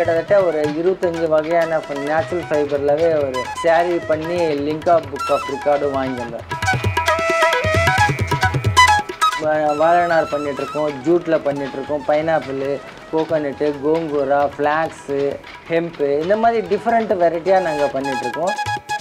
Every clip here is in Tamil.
கிட்டத்தட்ட ஒரு இருபத்தஞ்சி வகையான நேச்சுரல் ஃபைபர்லவே ஒரு saree பண்ணி லிங்கா புக் ஆஃப் ரெக்கார்டும் வாங்கியிருந்தேன் வா- வாழைநார் பண்ணிகிட்ருக்கோம் ஜூட்டில் பண்ணிகிட்ருக்கோம் pineapple coconut gongura flax hemp இந்த மாதிரி டிஃப்ரெண்ட் வெரைட்டியாக நாங்கள் பண்ணிகிட்ருக்கோம்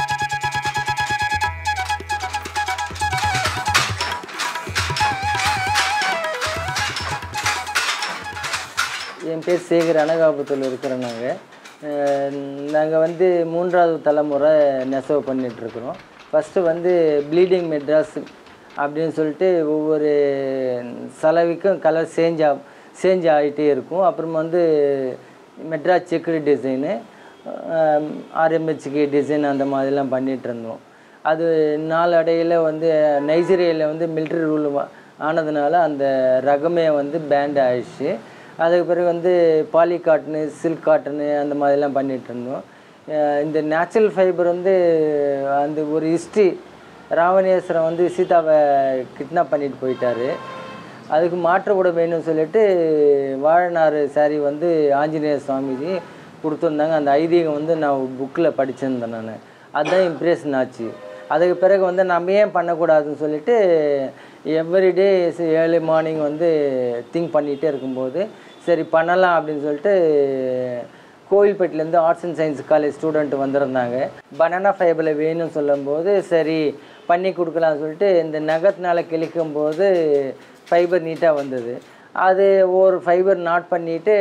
என் பேர் சேகர் அனகாபுரத்தில் இருக்கிறோம் நாங்கள் நாங்கள் வந்து மூன்றாவது தலைமுறை நெசவு பண்ணிகிட்ருக்குறோம் ஃபஸ்ட்டு வந்து ப்ளீடிங் மெட்ராஸ் அப்படின்னு சொல்லிட்டு ஒவ்வொரு சலவைக்கும் கலர் சேஞ்ச் ஆ சேஞ்ச் ஆகிட்டே இருக்கும் அப்புறம் வந்து Madras checked design RMHK design அந்த மாதிரிலாம் பண்ணிகிட்டு இருந்தோம் அது நாளடையில் வந்து நைஜீரியாவில் வந்து மிலிட்ரி ரூல் ஆனதுனால அந்த ரகமே வந்து பேண்ட் ஆயிடுச்சு அதுக்கு பிறகு வந்து பாலி காட்டனு சில்க் காட்டனு அந்த மாதிரிலாம் பண்ணிகிட்டு இருந்தோம் அஹ் இந்த நேச்சுரல் ஃபைபர் வந்து அந்த ஒரு ஹிஸ்ட்ரி ராவணேஸ்வரன் வந்து சீதாவை கிட்னாப் பண்ணிட்டு போயிட்டாரு அதுக்கு மாற்று கூட வேணும்னு சொல்லிட்டு வாழைநாறு saree வந்து ஆஞ்சநேய சுவாமிஜி கொடுத்துருந்தாங்க அந்த ஐதீகம் வந்து நான் புக்கில் படிச்சிருந்தேன் நான் அதுதான் இம்ப்ரெஷன் ஆச்சு அதுக்கு பிறகு வந்து நம்ம ஏன் பண்ணக்கூடாதுன்னு சொல்லிட்டு எவ்ரிடே ஏர்லி மார்னிங் வந்து திங்க் பண்ணிகிட்டே இருக்கும்போது சரி பண்ணலாம் அப்படின்னு சொல்லிட்டு கோவில்பேட்டிலேருந்து arts and science college student வந்திருந்தாங்க பனானா ஃபைபரில் வேணும்னு சொல்லும்போது சரி பண்ணி கொடுக்கலாம்னு சொல்லிட்டு இந்த நகத்தினால கிழிக்கும் போது ஃபைபர் நீட்டாக வந்தது அது ஒரு ஃபைபர் நாட் பண்ணிவிட்டு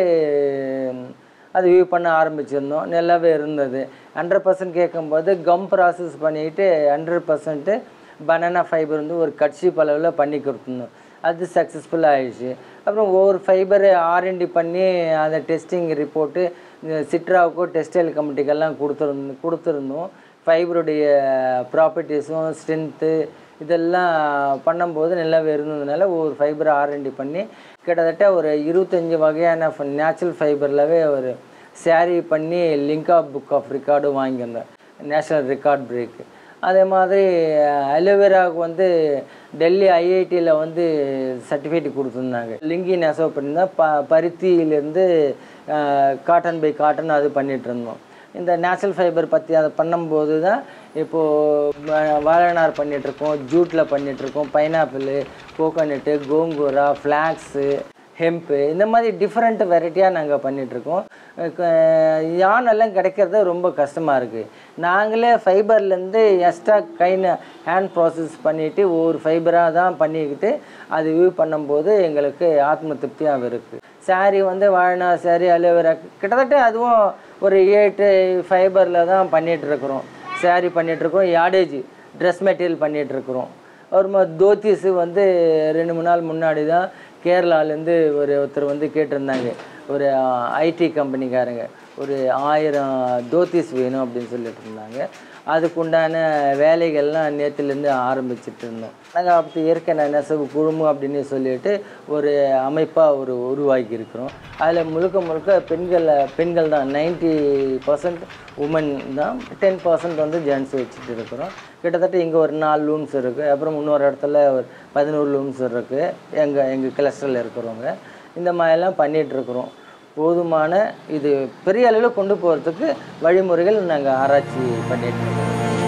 அது வியூ பண்ண ஆரம்பிச்சிருந்தோம் நல்லாவே இருந்தது ஹண்ட்ரட் பர்சன்ட் கேட்கும்போது கம் ப்ராசஸ் பண்ணிவிட்டு ஹண்ட்ரட் பர்சன்ட்டு பனானா ஃபைபர் வந்து ஒரு கட்சிப் அளவில் பண்ணி கொடுத்துருந்தோம் அது சக்ஸஸ்ஃபுல்லாக ஆயிடுச்சு அப்புறம் ஒவ்வொரு ஃபைபரை ஆர்என்டி பண்ணி அந்த டெஸ்டிங் ரிப்போர்ட்டு சிட்ராவுக்கோ டெக்ஸ்டைல் கமிட்டிக்கெல்லாம் கொடுத்துருந்தோம் கொடுத்துருந்தோம் ஃபைபருடைய ப்ராப்பர்ட்டிஸும் ஸ்ட்ரென்த்து இதெல்லாம் பண்ணும்போது நல்லாவே இருந்ததுனால ஒவ்வொரு ஃபைபரை ஆர்என்டி பண்ணி கிட்டத்தட்ட ஒரு இருபத்தஞ்சி வகையான நேச்சுரல் ஃபைபர்லவே ஒரு saree பண்ணி லிங்கா புக் ஆஃப் ரெக்கார்டும் வாங்கியிருந்தேன் நேஷ்னல் ரெக்கார்ட் பிரேக்கு அதே மாதிரி அலோவேராவுக்கு வந்து டெல்லி ஐஐடியில் வந்து சர்டிஃபிகேட் கொடுத்துருந்தாங்க லிங்கி நெசவு பண்ணியிருந்தா ப பருத்தியிலேருந்து காட்டன் பை காட்டன் அது பண்ணிட்டு இருந்தோம் இந்த நேச்சுரல் ஃபைபர் பற்றி அதை பண்ணும்போது தான் இப்போது வாழைநார் பண்ணிகிட்ருக்கோம் ஜூட்டில் பண்ணிகிட்ருக்கோம் pineapple coconut gongura flax hemp இந்த மாதிரி டிஃப்ரெண்ட் வெரைட்டியாக நாங்கள் பண்ணிகிட்ருக்கோம் யானெல்லாம் கிடைக்கிறது ரொம்ப கஷ்டமாக இருக்குது நாங்களே ஃபைபர்லேருந்து எக்ஸ்ட்ரா கைன ஹேண்ட் ப்ராசஸ் பண்ணிவிட்டு ஒவ்வொரு ஃபைபராக தான் பண்ணிக்கிட்டு அது வியூ பண்ணும்போது எங்களுக்கு ஆத்ம திருப்தியாக இருக்குது saree வந்து வாழ்னா saree அலோவேரா கிட்டத்தட்ட அதுவும் ஒரு எயிட்டு ஃபைபரில் தான் பண்ணிகிட்ருக்குறோம் saree பண்ணிகிட்ருக்கோம் யாடேஜ் ட்ரெஸ் மெட்டீரியல் பண்ணிகிட்ருக்குறோம் ஒரு தோத்திஸு வந்து ரெண்டு மூணு நாள் முன்னாடி தான் கேரளாலேருந்து ஒரு ஒருத்தர் வந்து கேட்டிருந்தாங்க ஒரு ஐடி கம்பெனிக்காரங்க ஒரு ஆயிரம் தோத்திஸ் வேணும் அப்படின்னு சொல்லிட்டு இருந்தாங்க அதுக்குண்டான வேலைகள்லாம் நேற்றுலேருந்து ஆரம்பிச்சிட்டு இருந்தோம் நாங்கள் அப்படி இயற்கை நெசவு குழுமம் அப்படின்னு சொல்லிட்டு ஒரு அமைப்பாக ஒரு உருவாக்கி இருக்கிறோம் அதில் முழுக்க முழுக்க பெண்கள் பெண்கள் தான் நைன்ட்டி பர்சன்ட் உமன் தான் டென் பர்சன்ட் வந்து ஜென்ஸ் வச்சுட்டு இருக்கிறோம் கிட்டத்தட்ட இங்கே ஒரு நாலு லூம்ஸ் இருக்குது அப்புறம் இன்னொரு இடத்துல ஒரு பதினோரு லூம்ஸ் இருக்குது எங்கள் எங்கள் கிளஸ்டரில் இருக்கிறவங்க இந்த மாதிரிலாம் பண்ணிகிட்ருக்குறோம் போதுமான இது பெரிய அளவில் கொண்டு போகிறதுக்கு வழிமுறைகள் நாங்கள் ஆராய்ச்சி பண்ணிட்டு இருக்கோம்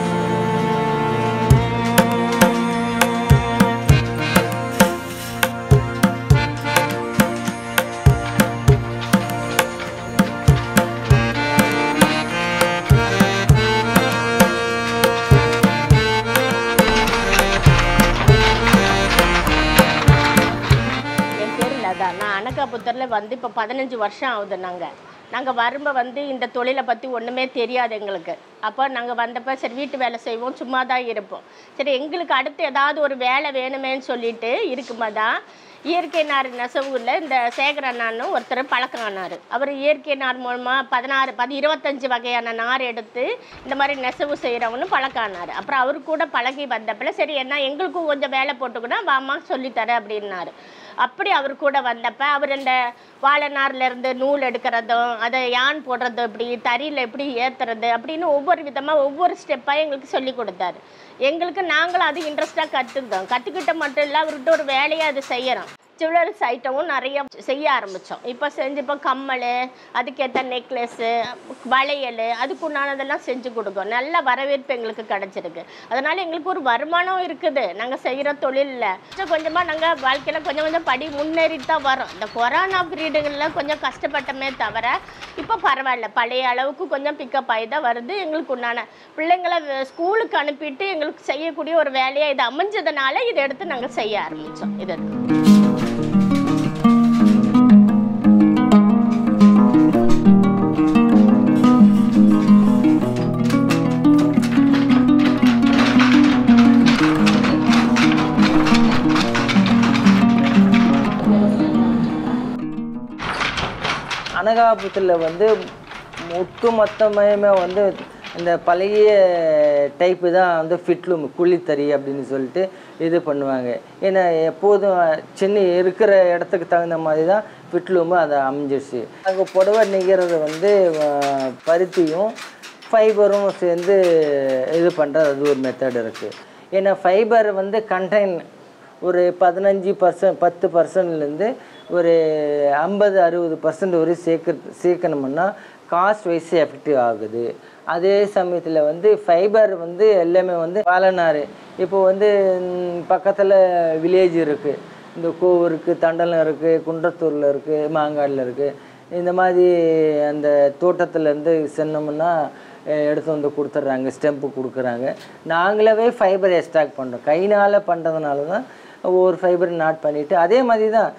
என் பேர் லதா நான் அனகாபுத்தரில் வந்து இப்போ பதினஞ்சு வருஷம் ஆகுது நாங்கள் நாங்கள் வரும்ப வந்து இந்த தொழிலை பற்றி ஒன்றுமே தெரியாது எங்களுக்கு அப்போ நாங்கள் வந்தப்போ சரி வீட்டு வேலை செய்வோம் சும்மா தான் இருப்போம் சரி எங்களுக்கு அடுத்து ஏதாவது ஒரு வேலை வேணுமேன்னு சொல்லிட்டு இருக்குமா தான் இயற்கை நார் நெசவுல இந்த சேகர் அண்ணான்னு ஒருத்தர் பழக்கம் ஆனார் அவர் இயற்கை நார் மூலமாக பதினாறு பதி இருபத்தஞ்சு வகையான நார் எடுத்து இந்த மாதிரி நெசவு செய்கிறவன்னு பழக்கம் ஆனார் அப்புறம் அவர் கூட பழகி வந்தப்பல சரி என்ன எங்களுக்கும் கொஞ்சம் வேலை போட்டுக்கினா வாமா சொல்லித்தரேன் அப்படின்னாரு அப்படி அவர் கூட வந்தப்ப அவர் இந்த வாழை நார்ல இருந்து நூல் எடுக்கிறதும் அதை யான் போடுறது எப்படி தறியில் எப்படி ஏற்றுறது அப்படின்னு ஒவ்வொரு விதமாக ஒவ்வொரு ஸ்டெப்பாக எங்களுக்கு சொல்லி கொடுத்தாரு எங்களுக்கு நாங்களும் அது இன்ட்ரெஸ்டாக கற்றுக்கிட்டோம் கற்றுக்கிட்ட மட்டும் இல்லை அவர்கிட்ட ஒரு வேலையை அது செய்யறோம் ஜுவல்லரிஸ் ஐட்டமும் நிறைய செய்ய ஆரம்பித்தோம் இப்போ செஞ்சு இப்போ கம்மல் அதுக்கேற்ற நெக்லஸ்ஸு வளையல் அதுக்குண்டானதெல்லாம் செஞ்சு கொடுக்கோம் நல்ல வரவேற்பு எங்களுக்கு கிடச்சிருக்கு அதனால் எங்களுக்கு ஒரு வருமானம் இருக்குது நாங்கள் செய்கிற தொழிலில் கொஞ்சம் கொஞ்சமாக நாங்கள் வாழ்க்கையில் கொஞ்சம் கொஞ்சம் படி முன்னேறிட்டு தான் வரோம் இந்த கொரோனா பீரியடுகளில் கொஞ்சம் கஷ்டப்பட்டமே தவிர இப்போ பரவாயில்ல பழைய அளவுக்கு கொஞ்சம் பிக்கப் ஆகி தான் வருது எங்களுக்கு உண்டான பிள்ளைங்களை வே- ஸ்கூலுக்கு அனுப்பிட்டு எங்களுக்கு செய்யக்கூடிய ஒரு வேலையாக இது அமைஞ்சதுனால இதை எடுத்து நாங்கள் செய்ய ஆரம்பித்தோம் இது அனகாபுரத்தில் வந்து ஒட்டு மொத்தமே வந்து இந்த பழைய டைப்பு தான் வந்து ஃபிட்லூம் குழித்தறி அப்படின்னு சொல்லிட்டு இது பண்ணுவாங்க ஏன்னா எப்போதும் சின்ன இருக்கிற இடத்துக்கு தகுந்த மாதிரி தான் ஃபிட்லூமு அதை அமைஞ்சிருச்சு அங்கே புடவை நெய்கிறது வந்து அஹ், பருத்தியும் ஃபைபரும் சேர்ந்து இது பண்ணுறது அது ஒரு மெத்தட் இருக்குது ஏன்னா ஃபைபர் வந்து கண்டைன் ஒரு பதினஞ்சு பர்சன்ட் பத்து பர்சன்ட்லேருந்து ஒரு ஐம்பது அறுபது பர்சன்ட் வரை சேர்க்க சேர்க்கணும்னா காஸ்ட் வைஸ் எஃபெக்டிவ் ஆகுது அதே சமயத்தில் வந்து ஃபைபர் வந்து எல்லாமே வந்து வாழநாறு இப்போ வந்து பக்கத்தில் வில்லேஜ் இருக்குது இந்த கோவூர் இருக்குது தண்டலம் இருக்குது குன்றத்தூரில் இருக்குது மாங்காடில் இருக்குது இந்த மாதிரி அந்த தோட்டத்துலேருந்து சென்னோம்னா அஹ், எடுத்து வந்து கொடுத்துட்றாங்க ஸ்டெம்பு கொடுக்குறாங்க நாங்களாவே ஃபைபர் எக்ஸ்ட்ராக்ட் பண்ணுறோம் கைனால் பண்ணுறதுனால தான் ஒரு ஃபைபர் நாட் பண்ணிவிட்டு அதே மாதிரி தான்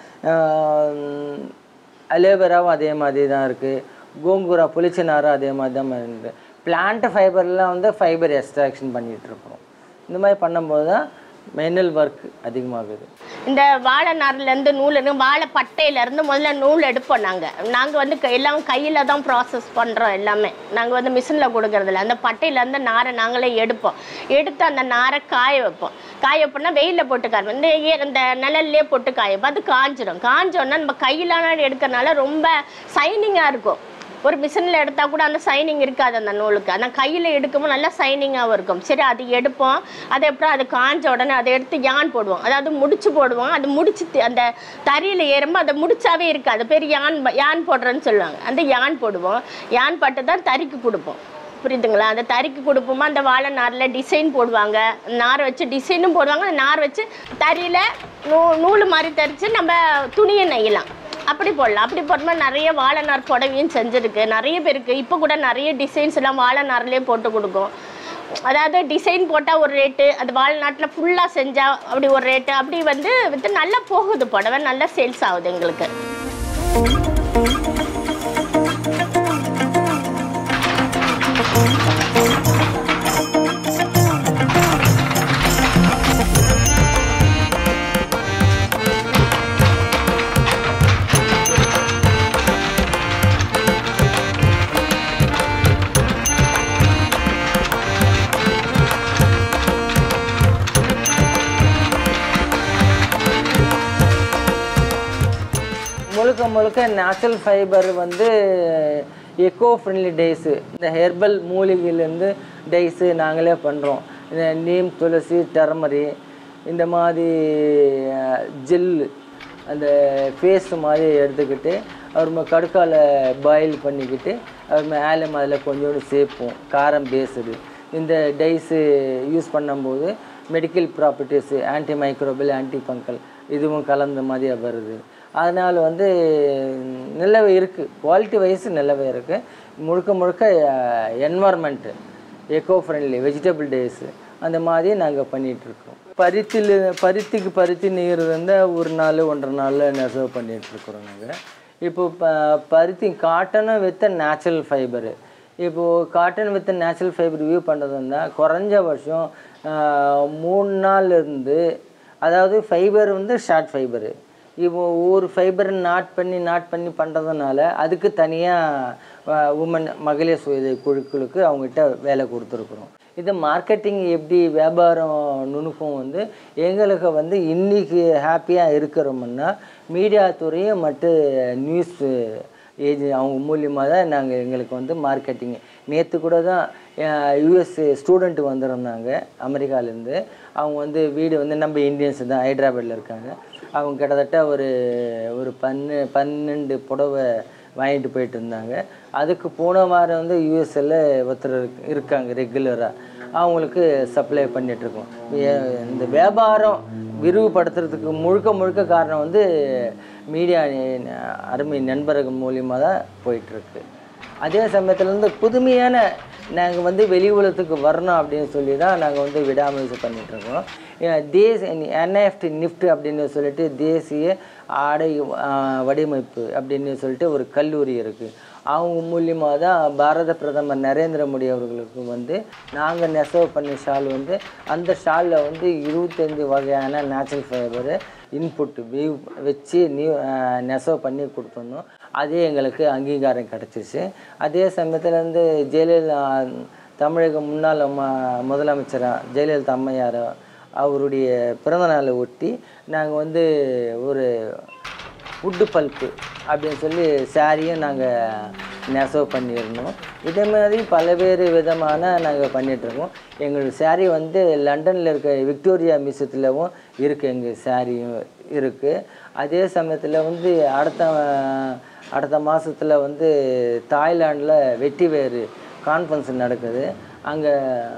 அலோவேராவும் அதே மாதிரி தான் இருக்குது கோங்குரா புளிச்சநாரும் அதே மாதிரி தான் இருக்குது பிளான்ட் ஃபைபர்லாம் வந்து ஃபைபர் எக்ஸ்ட்ராக்ஷன் பண்ணிகிட்ருக்கோம் இந்த மாதிரி பண்ணும்போது தான் மெனல் ஒர்க் அதிகமாகுது இந்த வாழை நார்லேருந்து நூல் இருக்கு வாழை பட்டையிலேருந்து முதல்ல நூல் எடுப்போம் நாங்கள் நாங்கள் வந்து க- எல்லாம் கையில் தான் ப்ராசஸ் பண்ணுறோம் எல்லாமே நாங்கள் வந்து மிஷினில் கொடுக்கறதில்ல அந்த பட்டையிலேருந்து நாரை நாங்களே எடுப்போம் எடுத்து அந்த நாரை காய வைப்போம் காய வைப்போம்னா வெயிலில் போட்டு காய இந்த ஈர- இந்த நிழல்லே போட்டு காய வைப்போம் அது காஞ்சிடும் காஞ்சோன்னா நம்ம கையிலான எடுக்கறனால ரொம்ப சைனிங்காக இருக்கும் ஒரு மிஷினில் எடுத்தால் கூட அந்த சைனிங் இருக்காது அந்த நூலுக்கு ஆனால் கையில் எடுக்கும்போது நல்லா சைனிங்காகவும் இருக்கும் சரி அது எடுப்போம் அதை அப்புறம் அது காஞ்ச உடனே அதை எடுத்து யான் போடுவோம் அதாவது முடிச்சு போடுவோம் அது முடிச்சு தி- அந்த தறியில் ஏறும்போது அதை முடிச்சாவே இருக்காது பேர் யான் ப- யான் போடுறேன்னு சொல்லுவாங்க அந்த யான் போடுவோம் யான் பட்டு தான் தறிக்கு கொடுப்போம் புரியுதுங்களா அந்த தறிக்கு கொடுப்போமா அந்த வாழை நாரில் டிசைன் போடுவாங்க நார் வச்சு டிசைனும் போடுவாங்க அந்த நார் வச்சு தறியில் நூ நூல் மாதிரி தரித்து நம்ம துணியை நெய்யலாம் அப்படி போடலாம் அப்படி போடும்போது நிறைய வாழை நார் புடவையும் செஞ்சுருக்கு நிறைய பேருக்கு இப்போ கூட நிறைய டிசைன்ஸ் எல்லாம் வாழை நார்லேயே போட்டு கொடுக்கும் அதாவது டிசைன் போட்டால் ஒரு ரேட்டு அது வாழை நாட்டில் ஃபுல்லாக செஞ்சால் அப்படி ஒரு ரேட்டு அப்படி வந்து வித்து நல்லா போகுது புடவை நல்லா சேல்ஸ் ஆகுது எங்களுக்கு முழுக்க முழுக்க நேச்சுரல் ஃபைபர் வந்து எக்கோ ஃப்ரெண்ட்லி டேஸு இந்த ஹெர்பல் மூலிகையிலேருந்து டேஸு நாங்களே பண்ணுறோம் இந்த நீம் துளசி டர்மரி இந்த மாதிரி ஜெல்லு அந்த ஃபேஸ் மாதிரி எடுத்துக்கிட்டு அப்புறமா கடுக்கால பாயில் பண்ணிக்கிட்டு அப்புறமா ஆலம் அதில் கொஞ்சோண்டு சேர்ப்போம் காரம் பேஸுடு இந்த டைஸு யூஸ் பண்ணும்போது medical properties anti microbial anti fungal இதுவும் கலந்த மாதிரியா வருது அதனால் வந்து நிலவே இருக்குது குவாலிட்டி வைஸ் நிலவே இருக்குது முழுக்க முழுக்க environment eco friendly vegetable dyes அந்த மாதிரி நாங்கள் பண்ணிகிட்ருக்கோம் பருத்தியில் பருத்திக்கு பருத்தி நெய்கிறது வந்து ஒரு நாள் ஒன்றரை நாளில் நெசவு பண்ணிகிட்ருக்குறோம் நாங்கள் இப்போ ப பருத்தி காட்டனும் வித் நேச்சுரல் ஃபைபரு இப்போது cotton with natural fibre weave பண்ணுறதுன்னா குறைஞ்ச வருஷம் மூணு நாள்ல இருந்து அதாவது ஃபைபர் வந்து ஷார்ட் ஃபைபரு இப்போ ஒவ்வொரு ஃபைபரை நாட் பண்ணி நாட் பண்ணி பண்ணுறதுனால அதுக்கு தனியாக உமன் மகளிர் சுய குழுக்களுக்கு அவங்ககிட்ட வேலை கொடுத்துருக்குறோம் இது மார்க்கெட்டிங் எப்படி வியாபாரம் நுணுக்கம் வந்து எங்களுக்கு வந்து இன்றைக்கி ஹாப்பியாக இருக்கிறோம்னா மீடியா துறையும் மட்டும் நியூஸ் ஏஜ் அவங்க மூலியமாக தான் நாங்கள் எங்களுக்கு வந்து மார்க்கெட்டிங் நேற்று கூட தான் யூஎஸ் ஸ்டூடெண்ட் வந்திருந்தாங்க அமெரிக்காலேருந்து அவங்க வந்து வீடு வந்து நம்ம இந்தியன்ஸ் தான் ஹைதராபாத்தில் இருக்காங்க அவங்க கிட்டத்தட்ட ஒரு ஒரு பன்னு பன்னெண்டு புடவை வாங்கிட்டு போயிட்டு இருந்தாங்க அதுக்கு போன வாரம் வந்து யூஎஸ்எல்ல ஒருத்தர் இருக்கு- இருக்காங்க ரெகுலராக அவங்களுக்கு சப்ளை பண்ணிகிட்ருக்கோம் இந்த வியாபாரம் விரிவுபடுத்துறதுக்கு முழுக்க முழுக்க காரணம் வந்து மீடியா அருமை நண்பர்கள் மூலியமாக தான் போயிட்டுருக்கு அதே சமயத்தில் வந்து புதுமையான நாங்கள் வந்து வெளி உலகத்துக்கு வரணும் அப்படின்னு சொல்லி தான் நாங்கள் வந்து விடாமுயற்சி பண்ணிகிட்ருக்கோம் தேச என்எஃப்டி நிஃப்ட் அப்படின்னு சொல்லிட்டு தேசிய ஆடை ஆ, வடிவமைப்பு அப்படின்னு சொல்லிட்டு ஒரு கல்லூரி இருக்குது அவங்க மூலியமாக தான் பாரத பிரதமர் நரேந்திர மோடி அவர்களுக்கு வந்து நாங்கள் நெசவு பண்ண ஷால் வந்து அந்த ஷாலில் வந்து இருபத்தஞ்சி வகையான நேச்சுரல் ஃபைபரு இன்புட் வீவ் வச்சு நியூ நெசவு பண்ணி கொடுத்துருந்தோம் அதே எங்களுக்கு அங்கீகாரம் கிடச்சிச்சு அதே சமயத்தில் வந்து ஜெயலலிதா தமிழக முன்னாள் ம முதலமைச்சராக ஜெயலலிதா அம்மையார் அவருடைய பிறந்தநாளை ஒட்டி நாங்கள் வந்து ஒரு உட்டு பல்ப்பு அப்படின்னு சொல்லி சாரியும் நாங்கள் நெசவு பண்ணியிருந்தோம் இதே மாதிரி பல்வேறு விதமான நாங்கள் பண்ணிகிட்ருக்கோம் எங்கள் saree வந்து லண்டனில் இருக்க விக்டோரியா மியூசியத்துலவும் இருக்குது எங்கள் சாரியும் இருக்குது அதே சமயத்தில் வந்து அடுத்த அடுத்த மாதத்தில் வந்து தாய்லாண்டில் வெட்டி வேறு கான்ஃபரன்ஸ் நடக்குது அங்கே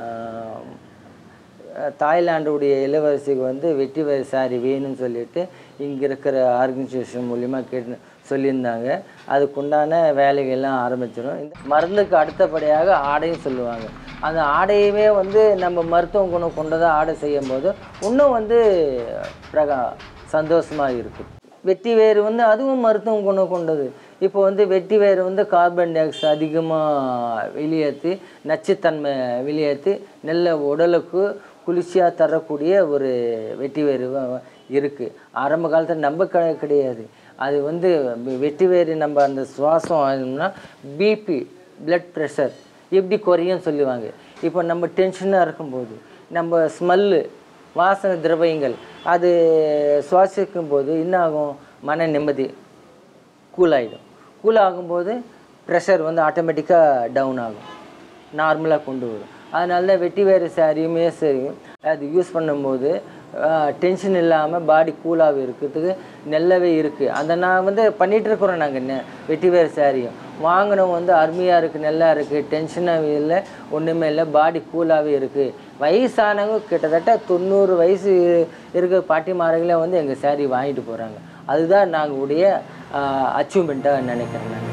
தாய்லாண்டுடைய இளவரசிக்கு வந்து வெற்றி வேறு சாரி வேணும்னு சொல்லிட்டு இங்கே இருக்கிற ஆர்கனைசேஷன் மூலிமா கேட்டு சொல்லியிருந்தாங்க அதுக்குண்டான வேலைகள்லாம் ஆரம்பிச்சிடும் இந்த மருந்துக்கு அடுத்தபடியாக ஆடையும் சொல்லுவாங்க அந்த ஆடையவே வந்து நம்ம மருத்துவ குணம் கொண்டதாக ஆடை செய்யும் போது இன்னும் வந்து பிரகா சந்தோஷமாக இருக்குது வெட்டி வேறு வந்து அதுவும் மருத்துவம் குணம் கொண்டது இப்போ வந்து வெட்டி வேறு வந்து கார்பன் டை ஆக்சைடு அதிகமாக வெளியேற்றி நச்சுத்தன்மை வெளியேற்றி நல்ல உடலுக்கு குளிர்ச்சியாக தரக்கூடிய ஒரு வெட்டி வேறு இருக்குது ஆரம்ப காலத்தில் நம்ம க கிடையாது அது வந்து வெ- வெட்டி வேறு நம்ம அந்த சுவாசம் ஆகணும்னா பிபி பிளட் ப்ரெஷர் எப்படி குறையும் சொல்லுவாங்க இப்போ நம்ம டென்ஷனாக இருக்கும்போது நம்ம ஸ்மெல்லு வாசனை திரவியங்கள் அது சுவாசிக்கும் போது என்ன ஆகும் மன நிம்மதி கூல் ஆகிடும் கூல் ஆகும்போது ப்ரெஷர் வந்து ஆட்டோமேட்டிக்காக டவுன் ஆகும் நார்மலாக கொண்டு வரும் அதனால தான் வெட்டி வேறு சாரியுமே சரி அது யூஸ் பண்ணும்போது டென்ஷன் இல்லாமல் பாடி கூலாகவே இருக்கிறதுக்கு நல்லாவே இருக்குது அதை நான் வந்து பண்ணிகிட்டு இருக்கிறோம் நாங்கள் நெ வெட்டி வேறு சாரியும் வாங்கினவங்க வந்து அருமையாக இருக்குது நல்லா இருக்குது டென்ஷனாகவே இல்லை ஒன்றுமே இல்லை பாடி கூலாகவே இருக்குது வயசானவங்க கிட்டத்தட்ட தொண்ணூறு வயசு இருக்கிற பாட்டிமார்களே வந்து எங்கள் saree வாங்கிட்டு போகிறாங்க அதுதான் நாங்கள் உடைய அச்சீவ்மெண்ட்டாக நினைக்கிறேன் நான்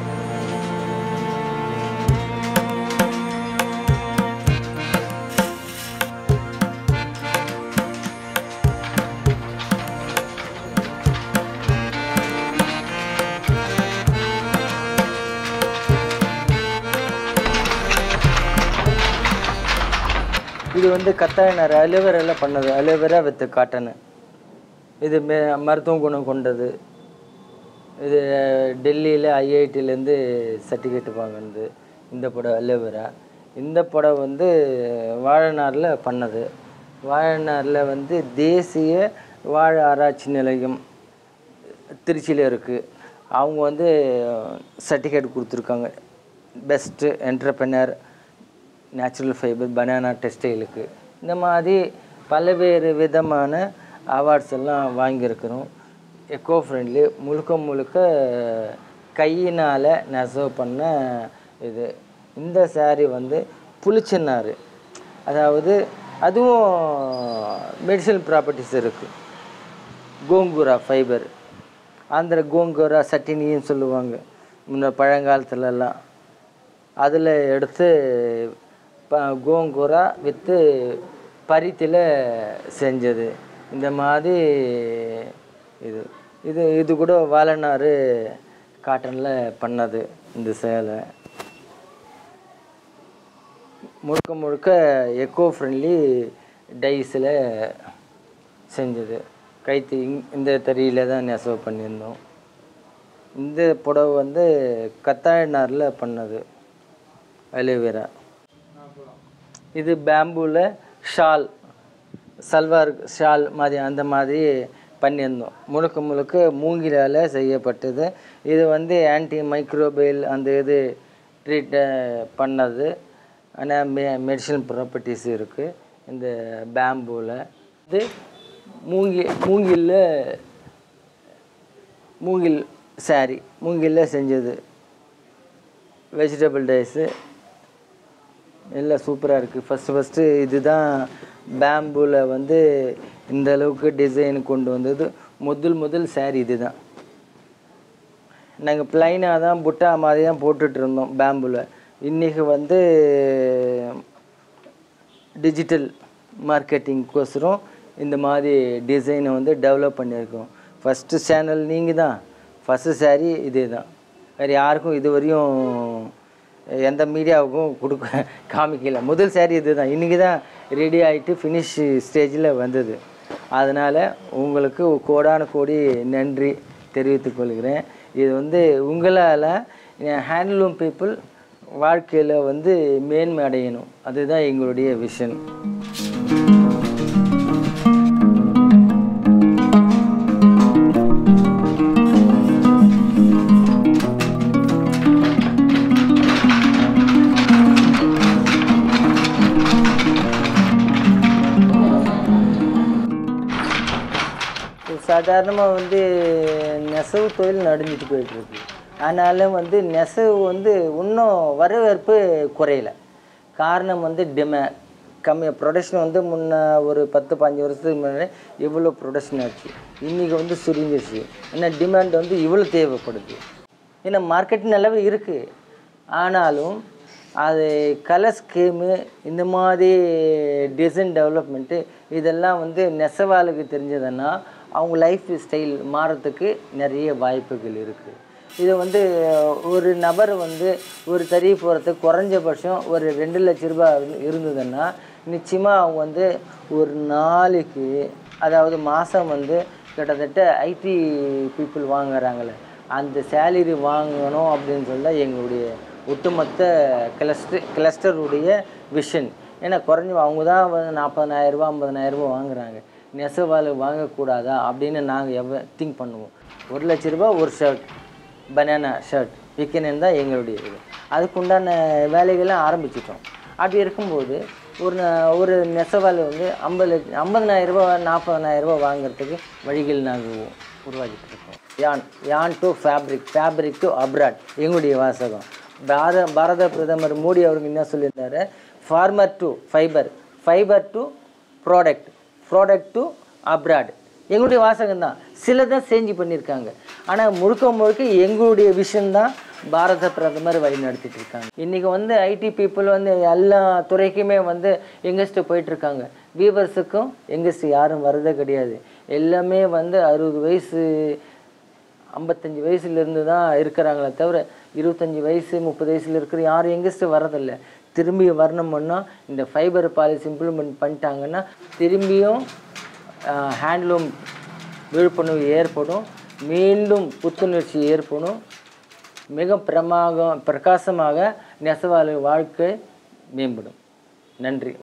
இது வந்து கத்தாயினார் அலோவேரால பண்ணது அலோவேரா வித் காட்டனு இது மே மருத்துவ குணம் கொண்டது இது டெல்லியில் ஐஐடியிலேருந்து சர்டிஃபிகேட் வாங்கினது இந்த புடவை அலோவேரா இந்த புடவை வந்து வாழைநாரில் பண்ணது வாழைநாரில் வந்து தேசிய வாழை ஆராய்ச்சி நிலையம் திருச்சியில் இருக்குது அவங்க வந்து சர்டிஃபிகேட் கொடுத்துருக்காங்க best entrepreneur natural fibre banana டெக்ஸ்டைலுக்கு இந்த மாதிரி பல்வேறு விதமான அவார்ட்ஸ் எல்லாம் வாங்கியிருக்கிறோம் எக்கோ ஃப்ரெண்ட்லி முழுக்க முழுக்க கையினால் நெசவு பண்ண இது இந்த saree வந்து புளிச்சநாறு அதாவது அதுவும் மெடிசனல் ப்ராப்பர்ட்டிஸ் இருக்குது கோங்குரா ஃபைபர் ஆந்திர கோங்குரா சட்டினின்னு சொல்லுவாங்க முன்ன பழங்காலத்துலலாம் அதில் எடுத்து ப கோங்குரா வித்து பருத்தியில் செஞ்சது இந்த மாதிரி இது இது இது கூட வாழைநாறு காட்டனில் பண்ணது இந்த சேலை முழுக்க முழுக்க எக்கோ ஃப்ரெண்ட்லி டைஸில் செஞ்சது கைத்து இங்- இந்த தறியில் தான் நெசவு பண்ணியிருந்தோம் இந்த புடவை வந்து கத்தாழ நாரில் பண்ணது அலோவேரா இது பேம்பூவில் ஷால் சல்வார் ஷால் மாதிரி அந்த மாதிரி பண்ணியிருந்தோம் முழுக்க முழுக்க மூங்கிலால் செய்யப்பட்டது இது வந்து ஆன்டி மைக்ரோபைல் அந்த இது ட்ரீட் பண்ணது ஆனால் மெ மெடிசனல் ப்ராப்பர்ட்டிஸ் இருக்குது இந்த பேம்பூவில் இது மூங்கி மூங்கிலில் மூங்கில் saree மூங்கிலில் செஞ்சது வெஜிடபிள் ரைஸு எல்லாம் சூப்பராக இருக்குது ஃபஸ்ட்டு ஃபஸ்ட்டு இதுதான் பேம்பூவில் வந்து இந்த அளவுக்கு டிசைன் கொண்டு வந்தது முதல் முதல் saree இதுதான் நாங்கள் ப்ளைனாக தான் புட்டா மாதிரி தான் போட்டுட்டு இருந்தோம் பேம்பூவில் இன்றைக்கி வந்து டிஜிட்டல் மார்க்கெட்டிங்க்கோசரம் இந்த மாதிரி டிசைனை வந்து டெவலப் பண்ணியிருக்கோம் ஃபஸ்ட்டு சேனல் நீங்கள் தான் ஃபஸ்ட்டு saree இதே தான் வேறு யாருக்கும் இது வரையும் எந்த மீடியாவுக்கும் கொடுக்க காமிக்கல முதல் saree இது தான் இன்றைக்கி தான் ரெடி ஆகிட்டு ஃபினிஷ் ஸ்டேஜில் வந்தது அதனால் உங்களுக்கு கோடான கோடி நன்றி தெரிவித்துக் கொள்கிறேன் இது வந்து உங்களால் ஹேண்ட்லூம் பீப்புள் வாழ்க்கையில் வந்து மேன்மை அடையணும் அதுதான் எங்களுடைய விஷன் சாதாரணமாக வந்து நெசவு தொழில் நடந்துட்டு போயிட்டுருக்கு ஆனாலும் வந்து நெசவு வந்து இன்னும் வரவேற்பு குறையல காரணம் வந்து டிமாண்ட் கம்மி ப்ரொடக்ஷன் வந்து முன்ன ஒரு பத்து பாஞ்சு வருஷத்துக்கு முன்னாடி இவ்வளோ ப்ரொடக்ஷன் ஆச்சு இன்றைக்கி வந்து சுருங்கிடுச்சு ஏன்னா டிமாண்ட் வந்து இவ்வளோ தேவைப்படுது ஏன்னா மார்க்கெட் நல்லாவே இருக்குது ஆனாலும் அது கலர் ஸ்கீமு இந்த மாதிரி டிசைன் டெவலப்மெண்ட்டு இதெல்லாம் வந்து நெசவாளுக்கு தெரிஞ்சதுன்னா அவங்க லைஃப் ஸ்டைல் மாறத்துக்கு நிறைய வாய்ப்புகள் இருக்குது இது வந்து ஒரு நபர் வந்து ஒரு தறி போகிறதுக்கு குறைஞ்சபட்சம் ஒரு ரெண்டு லட்ச ரூபாய் இருந்து- இருந்ததுன்னா நிச்சயமாக அவங்க வந்து ஒரு நாளைக்கு அதாவது மாதம் வந்து கிட்டத்தட்ட ஐடி பீப்புள் வாங்குறாங்களே அந்த சேலரி வாங்கணும் அப்படின்னு சொல்ல எங்களுடைய ஒட்டுமொத்த கிளஸ்டர் கிளஸ்டருடைய விஷன் ஏன்னா குறைஞ்ச அவங்க தான் வந்து நாற்பதனாயிரரூபா ஐம்பதனாயிரரூபா வாங்குறாங்க நெசவால் வாங்கக்கூடாதா அப்படின்னு நாங்கள் எவ்வளோ திங்க் பண்ணுவோம் ஒரு லட்ச ரூபா ஒரு ஷர்ட் பனானா ஷர்ட் விற்கணும் தான் எங்களுடைய இது அதுக்குண்டான வேலைகள்லாம் ஆரம்பிச்சிட்டோம் அப்படி இருக்கும்போது ஒரு ந- ஒரு நெசவால் வந்து ஐம்பது லட்சம் ஐம்பதனாயிரரூபா நாற்பதனாயிரரூபா வாங்குறதுக்கு வழிகள் நாங்கள் உருவாக்கிட்டு இருக்கோம் yarn yarn to fabric fabric to abroad எங்களுடைய வாசகம் பாரத பாரத பிரதமர் மோடி அவர்கள் என்ன சொல்லியிருந்தாரு farmer to fibre fibre to product product to abroad எங்களுடைய வாசகம் தான் சிலதான் செஞ்சு பண்ணியிருக்காங்க ஆனால் முழுக்க முழுக்க எங்களுடைய விஷன் தான் பாரத பிரதமர் வழி நடத்திட்டு இருக்காங்க இன்றைக்கி வந்து ஐடி பீப்புள் வந்து எல்லா துறைக்குமே வந்து எங்கெஸ்ட்டு போயிட்டுருக்காங்க வீவர்ஸுக்கும் எங்கெஸ்ட் யாரும் வர்றதே கிடையாது எல்லாமே வந்து அறுபது வயசு ஐம்பத்தஞ்சு வயசுலேருந்து தான் இருக்கிறாங்களே தவிர இருபத்தஞ்சி வயசு முப்பது வயசில் இருக்கிற யாரும் எங்கேஸ்ட்டு வரதில்லை திரும்பி வரணும்னா இந்த ஃபைபர் பாலிசி இம்ப்ளிமெண்ட் பண்ணிட்டாங்கன்னா திரும்பியும் ஹேண்ட்லூம் விழிப்புணர்வு ஏற்படும் மீண்டும் புத்துணர்ச்சி ஏற்படும் மிக பிரமாக பிரகாசமாக நெசவாளர் வாழ்க்கை மேம்படும் நன்றி